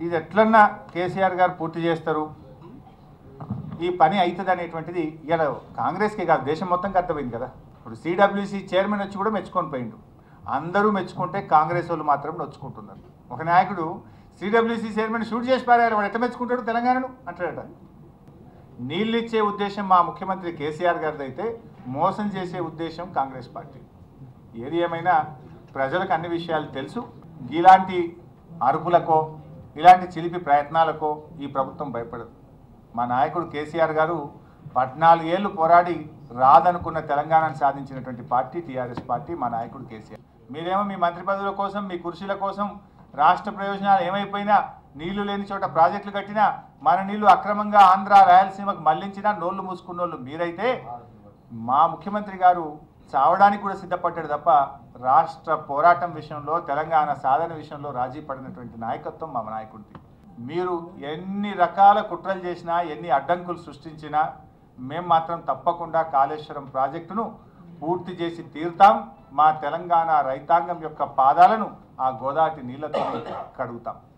ఇది ఎట్లన్నా కేసీఆర్ గారు పూర్తి చేస్తారు ఈ పని అవుతుంది అనేటువంటిది ఇలా కాంగ్రెస్కే కాదు దేశం మొత్తంకి అర్థమైంది కదా ఇప్పుడు సిడబ్ల్యూసి చైర్మన్ వచ్చి కూడా మెచ్చుకొని పోయిండు అందరూ మెచ్చుకుంటే కాంగ్రెస్ వాళ్ళు మాత్రం నొచ్చుకుంటున్నారు ఒక నాయకుడు సిడబ్ల్యూసి చైర్మన్ షూట్ చేసి పారారు వాడు ఎట్లా మెచ్చుకుంటాడు తెలంగాణను అంటాడట నీళ్ళు ఇచ్చే ఉద్దేశం మా ముఖ్యమంత్రి కేసీఆర్ గారిది అయితే మోసం చేసే ఉద్దేశం కాంగ్రెస్ పార్టీ ఏది ఏమైనా ప్రజలకు అన్ని విషయాలు తెలుసు ఇలాంటి అరుపులకో ఇలాంటి చిలిపి ప్రయత్నాలకో ఈ ప్రభుత్వం భయపడదు మా నాయకుడు కేసీఆర్ గారు పద్నాలుగేళ్లు పోరాడి రాదనుకున్న తెలంగాణను సాధించినటువంటి పార్టీ టీఆర్ఎస్ పార్టీ మా నాయకుడు కేసీఆర్ మీరేమో మీ మంత్రి పదవుల కోసం మీ కుర్చీల కోసం రాష్ట్ర ప్రయోజనాలు ఏమైపోయినా నీళ్లు లేని చోట ప్రాజెక్టులు కట్టినా మన నీళ్లు అక్రమంగా ఆంధ్ర రాయలసీమకు మళ్లించినా నోళ్లు మూసుకున్నోళ్ళు మీరైతే మా ముఖ్యమంత్రి గారు చావడానికి కూడా సిద్ధపడ్డాడు తప్ప రాష్ట్ర పోరాటం విషయంలో తెలంగాణ సాధన విషయంలో రాజీ పడినటువంటి నాయకత్వం మా నాయకుడిది మీరు ఎన్ని రకాల కుట్రలు చేసినా ఎన్ని అడ్డంకులు సృష్టించినా మేము మాత్రం తప్పకుండా కాళేశ్వరం ప్రాజెక్టును పూర్తి చేసి తీరుతాం మా తెలంగాణ రైతాంగం యొక్క పాదాలను ఆ గోదావరి నీళ్లతో కడుగుతాం